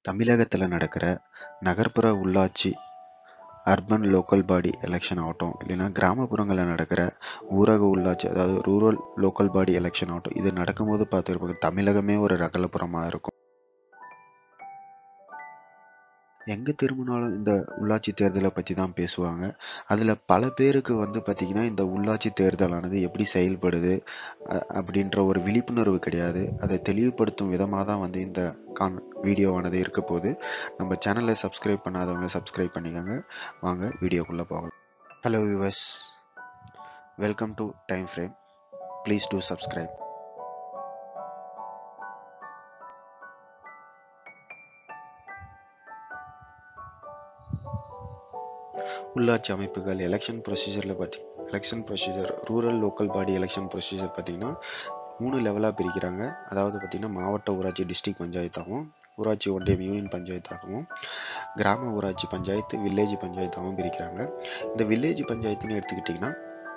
தமிழகத்தில் நடக்கிற நகர்ப்புற உள்ளாட்சி அர்பன் லோக்கல் பாடி எலெக்ஷன் ஆகட்டும் இல்லைன்னா கிராமப்புறங்களில் நடக்கிற ஊரக உள்ளாட்சி அதாவது ரூரல் லோக்கல் பாடி எலெக்ஷன் ஆகட்டும் இது நடக்கும்போது பார்த்துருப்பாங்க தமிழகமே ஒரு ரகலப்புறமாக இருக்கும் எங்கே திரும்பினாலும் இந்த உள்ளாட்சி தேர்தலை பற்றி தான் பேசுவாங்க அதில் பல பேருக்கு வந்து பார்த்திங்கன்னா இந்த உள்ளாட்சி தேர்தலானது எப்படி செயல்படுது அ- அப்படின்ற ஒரு விழிப்புணர்வு கிடையாது அதை தெளிவுபடுத்தும் விதமாக தான் வந்து இந்த கான் வீடியோவானது இருக்க போகுது நம்ம சேனலை சப்ஸ்கிரைப் பண்ணாதவங்க சப்ஸ்கிரைப் பண்ணிக்கோங்க வாங்க வீடியோக்குள்ளே போகலாம் hello viewers welcome to time frame please do subscribe உள்ளாட்சி அமைப்புகள் எலெக்ஷன் ப்ரொசீஜரில் பார்த்தி election procedure rural local body election procedure பார்த்தீங்கன்னா மூணு லெவலாக பிரிக்கிறாங்க அதாவது பார்த்திங்கன்னா மாவட்ட ஊராட்சி டிஸ்ட்ரிக்ட் பஞ்சாயத்தாகவும் ஊராட்சி ஒன்றியம் யூனியன் பஞ்சாயத்தாகவும் கிராம ஊராட்சி பஞ்சாயத்து வில்லேஜ் பஞ்சாயத்தாகவும் பிரிக்கிறாங்க இந்த வில்லேஜ் பஞ்சாயத்துன்னு எடுத்துக்கிட்டிங்கன்னா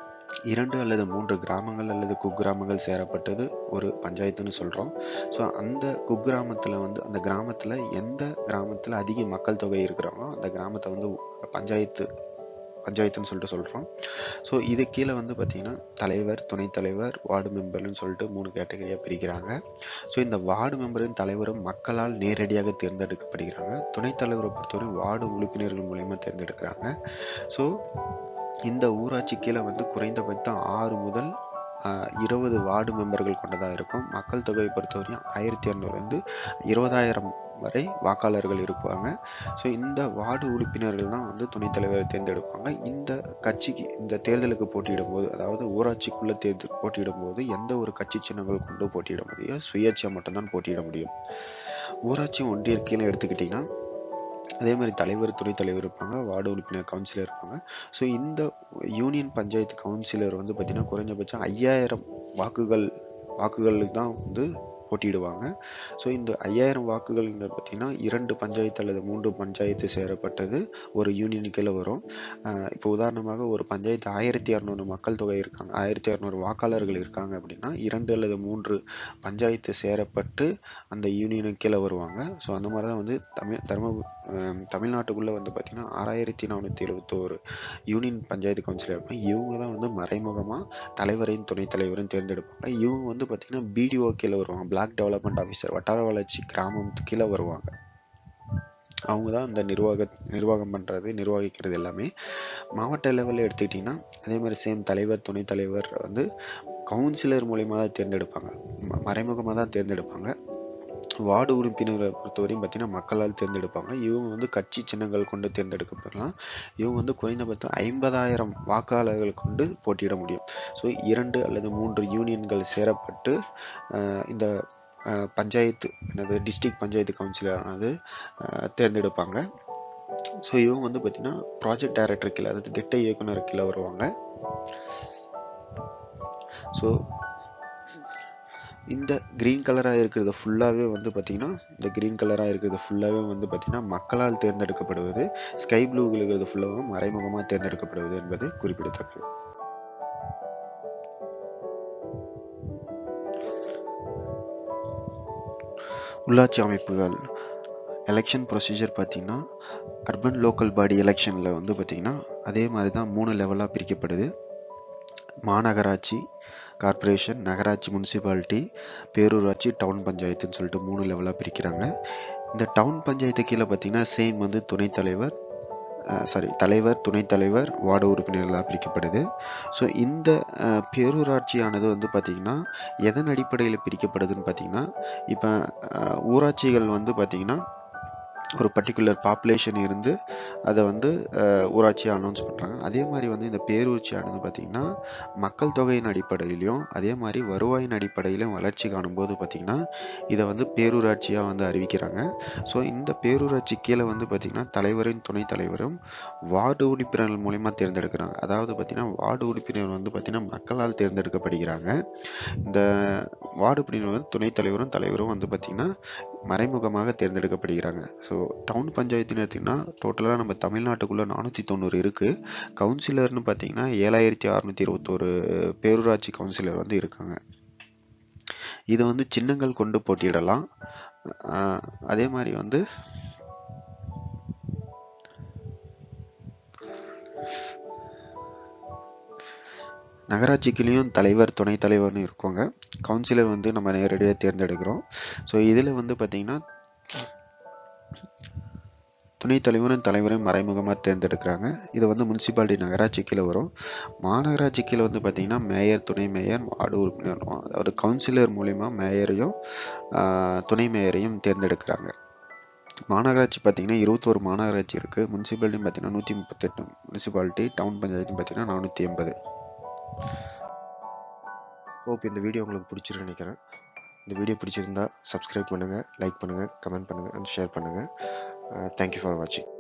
இரண்டு அல்லது மூன்று கிராமங்கள் அல்லது குக்கிராமங்கள் சேரப்பட்டது ஒரு பஞ்சாயத்துன்னு சொல்கிறோம் ஸோ அந்த குக்கிராமத்தில் வந்து அந்த கிராமத்தில் எந்த கிராமத்தில் அதிக மக்கள் தொகை இருக்கிறாங்களோ அந்த கிராமத்தை வந்து பஞ்சாயத்து பஞ்சாயத்துன்னு சொல்லிட்டு சொல்கிறோம் ஸோ இது கீழே வந்து பார்த்திங்கன்னா தலைவர் துணைத் தலைவர் வார்டு மெம்பர்னு சொல்லிட்டு மூணு கேட்டகரியாக பிரிக்கிறாங்க ஸோ இந்த வார்டு மெம்பரின் தலைவரும் மக்களால் நேரடியாக தேர்ந்தெடுக்கப்படுகிறாங்க துணைத் தலைவரை பொறுத்தவரை வார்டு உறுப்பினர்கள் மூலயமா தேர்ந்தெடுக்கிறாங்க ஸோ இந்த ஊராட்சி கீழே வந்து குறைந்தபட்சம் ஆறு முதல் ஆஹ், இருபது வார்டு மெம்பர்கள் கொண்டதாக இருக்கும் மக்கள் தொகையை பொறுத்தவரையும் ஆயிரத்தி இரநூறுலேருந்து இருபதாயிரம் வரை வாக்காளர்கள் இருப்பாங்க ஸோ இந்த வார்டு உறுப்பினர்கள் தான் வந்து துணைத் தலைவரை தேர்ந்தெடுப்பாங்க இந்த கட்சிக்கு இந்த தேர்தலுக்கு போட்டியிடும் போது அதாவது ஊராட்சிக்குள்ள தேர்தல் போட்டியிடும் போது எந்த ஒரு கட்சி சின்னங்கள் கொண்டு போட்டியிட முடியும் சுயேட்சையாக மட்டும்தான் போட்டியிட முடியும் ஊராட்சி ஒன்றிய கீழே எடுத்துக்கிட்டிங்கன்னா அதே மாதிரி தலைவர் துணைத் தலைவர் இருப்பாங்க வார்டு உறுப்பினர் கவுன்சிலர் இருப்பாங்க ஸோ இந்த யூனியன் பஞ்சாயத்து கவுன்சிலர் வந்து பார்த்தீங்கன்னா குறைஞ்சபட்சம் ஐயாயிரம் வாக்குகள் வாக்குகளுக்கு தான் வந்து போட்டியிடுவாங்க ஸோ இந்த ஐயாயிரம் வாக்குகள் பார்த்தீங்கன்னா இரண்டு பஞ்சாயத்து அல்லது மூன்று பஞ்சாயத்து சேரப்பட்டது ஒரு யூனியன் கீழே வரும் ஆஹ் இப்போ உதாரணமாக ஒரு பஞ்சாயத்து ஆயிரத்தி இரநூறு மக்கள் தொகை இருக்காங்க ஆயிரத்தி இரநூறு வாக்காளர்கள் இருக்காங்க அப்படின்னா இரண்டு அல்லது மூன்று பஞ்சாயத்து சேரப்பட்டு அந்த யூனியனுக்கு கீழே வருவாங்க ஸோ அந்த மாதிரி தான் வந்து தமிழ் தர்ம ஆஹ் தமிழ்நாட்டுக்குள்ளே வந்து பார்த்திங்கன்னா ஆறாயிரத்தி நானூற்றி எழுபத்தோரு யூனியன் பஞ்சாயத்து கவுன்சிலர் இருப்பாங்க இவங்க தான் வந்து மறைமுகமாக தலைவரையும் துணைத் தலைவரையும் தேர்ந்தெடுப்பாங்க இவங்க வந்து பார்த்திங்கன்னா பிடிஓ கீழே வருவாங்க பிளாக் டெவலப்மெண்ட் ஆஃபீஸர் வட்டார வளர்ச்சி கிராமம் கீழே வருவாங்க அவங்க தான் இந்த நிர்வாக நிர்வாகம் பண்ணுறது நிர்வகிக்கிறது எல்லாமே மாவட்ட லெவலில் எடுத்துக்கிட்டிங்கன்னா அதே மாதிரி சேம் தலைவர் துணைத் தலைவர் வந்து கவுன்சிலர் மூலயமா தான் தேர்ந்தெடுப்பாங்க ம- மறைமுகமாக தான் தேர்ந்தெடுப்பாங்க வார்டு உறுப்பினர்களை பொறுத்தவரையும் பார்த்தீங்கன்னா மக்களால் தேர்ந்தெடுப்பாங்க இவங்க வந்து கட்சி சின்னங்கள் கொண்டு தேர்ந்தெடுக்கப்படலாம் இவங்க வந்து குறைந்தபட்சம் ஐம்பதாயிரம் வாக்காளர்கள் கொண்டு போட்டியிட முடியும் ஸோ இரண்டு அல்லது மூன்று யூனியன்கள் சேரப்பட்டு ஆஹ் இந்த ஆஹ் பஞ்சாயத்து என்னது டிஸ்ட்ரிக்ட் பஞ்சாயத்து கவுன்சிலரானது ஆஹ் தேர்ந்தெடுப்பாங்க ஸோ இவங்க வந்து பார்த்தீங்கன்னா ப்ராஜெக்ட் டைரக்டர் கீழே அதாவது திட்ட இயக்குனர் கீழே வருவாங்க ஸோ இந்த கிரீன் கலராக இருக்கிறது ஃபுல்லாகவே வந்து பார்த்தீங்கன்னா இந்த கிரீன் கலராக இருக்கிறது ஃபுல்லாகவே வந்து பார்த்தீங்கன்னா மக்களால் தேர்ந்தெடுக்கப்படுவது ஸ்கை ப்ளூ இருக்கிறது ஃபுல்லாகவும் மறைமுகமாக தேர்ந்தெடுக்கப்படுவது என்பது குறிப்பிடத்தக்கது உள்ளாட்சி அமைப்புகள் எலெக்ஷன் ப்ரொசீஜர் பார்த்தீங்கன்னா அர்பன் லோக்கல் பாடி எலெக்ஷனில் வந்து பார்த்தீங்கன்னா அதே மாதிரி தான் மூணு லெவலாக பிரிக்கப்படுது மாநகராட்சி கார்ப்பரேஷன் நகராட்சி முனிசிபாலிட்டி பேரூராட்சி டவுன் பஞ்சாயத்துன்னு சொல்லிட்டு மூணு லெவலாக பிரிக்கிறாங்க இந்த டவுன் பஞ்சாயத்து கீழே பார்த்தீங்கன்னா சேம் வந்து துணைத் தலைவர் சாரி தலைவர் துணைத் தலைவர் வார்டு உறுப்பினர்களாக பிரிக்கப்படுது ஸோ இந்த அஹ், பேரூராட்சியானது வந்து பார்த்திங்கன்னா எதன் அடிப்படையில் பிரிக்கப்படுதுன்னு பார்த்தீங்கன்னா இப்போ ஊராட்சிகள் வந்து பார்த்திங்கன்னா ஒரு பர்டிகுலர் பாப்புலேஷன் இருந்து அதை வந்து அஹ், ஊராட்சியை அனௌன்ஸ் பண்ணுறாங்க அதே மாதிரி வந்து இந்த பேரூராட்சியானது பார்த்திங்கன்னா மக்கள் தொகையின் அடிப்படையிலையும் அதே மாதிரி வருவாயின் அடிப்படையிலும் வளர்ச்சி காணும்போது பார்த்திங்கன்னா இதை வந்து பேரூராட்சியாக வந்து அறிவிக்கிறாங்க ஸோ இந்த பேரூராட்சி கீழே வந்து பார்த்திங்கன்னா தலைவரின் துணைத் தலைவரும் வார்டு உறுப்பினர்கள் மூலிமா தேர்ந்தெடுக்கிறாங்க அதாவது பார்த்திங்கன்னா வார்டு உறுப்பினர் வந்து பார்த்திங்கன்னா மக்களால் தேர்ந்தெடுக்கப்படுகிறாங்க இந்த வார்டு உறுப்பினர் வந்து துணைத் தலைவரும் தலைவரும் வந்து பார்த்திங்கன்னா மறைமுகமாக தேர்ந்தெடுக்கப்படுகிறாங்க ஸோ டவுன் பஞ்சாயத்துன்னு எடுத்திங்கன்னா டோட்டலாக நம்ம தமிழ்நாட்டுக்குள்ளே நானூற்றி தொண்ணூறு இருக்குது கவுன்சிலர்னு பார்த்தீங்கன்னா ஏழாயிரத்தி அறநூற்றி இருபத்தோரு பேரூராட்சி கவுன்சிலர் வந்து இருக்காங்க இதை வந்து சின்னங்கள் கொண்டு போட்டியிடலாம் ஆஹ் அதே மாதிரி வந்து நகராட்சிக்குள்ளேயும் தலைவர் துணைத் தலைவர்னு இருக்குவாங்க கவுன்சிலர் வந்து நம்ம நேரடியாக தேர்ந்தெடுக்கிறோம் ஸோ இதில் வந்து பார்த்திங்கன்னா துணைத் தலைவரும் தலைவரையும் மறைமுகமாக தேர்ந்தெடுக்கிறாங்க இது வந்து முனிசிபாலிட்டி நகராட்சி கீழே வரும் மாநகராட்சி கீழே வந்து பார்த்திங்கன்னா மேயர் துணை மேயர் வார்டு உறுப்பினர் அதாவது கவுன்சிலர் மூலிமா மேயரையும் ஆஹ், துணை மேயரையும் தேர்ந்தெடுக்கிறாங்க மாநகராட்சி பார்த்தீங்கன்னா இருபத்தோரு மாநகராட்சி இருக்குது முனிசிபாலிட்டி பார்த்தீங்கன்னா நூற்றி முப்பத்தெட்டு முனிசிபாலிட்டி டவுன் பஞ்சாயத்து பார்த்தீங்கன்னா நானூற்றி எண்பது ஹோப் இந்த வீடியோ உங்களுக்கு பிடிச்சிருன்னு நினைக்கிறேன் இந்த வீடியோ பிடிச்சிருந்தா சப்ஸ்கிரைப் பண்ணுங்கள் லைக் பண்ணுங்கள் கமெண்ட் பண்ணுங்கள் அண்ட் ஷேர் பண்ணுங்கள் தேங்க்யூ ஃபார் வாட்சிங்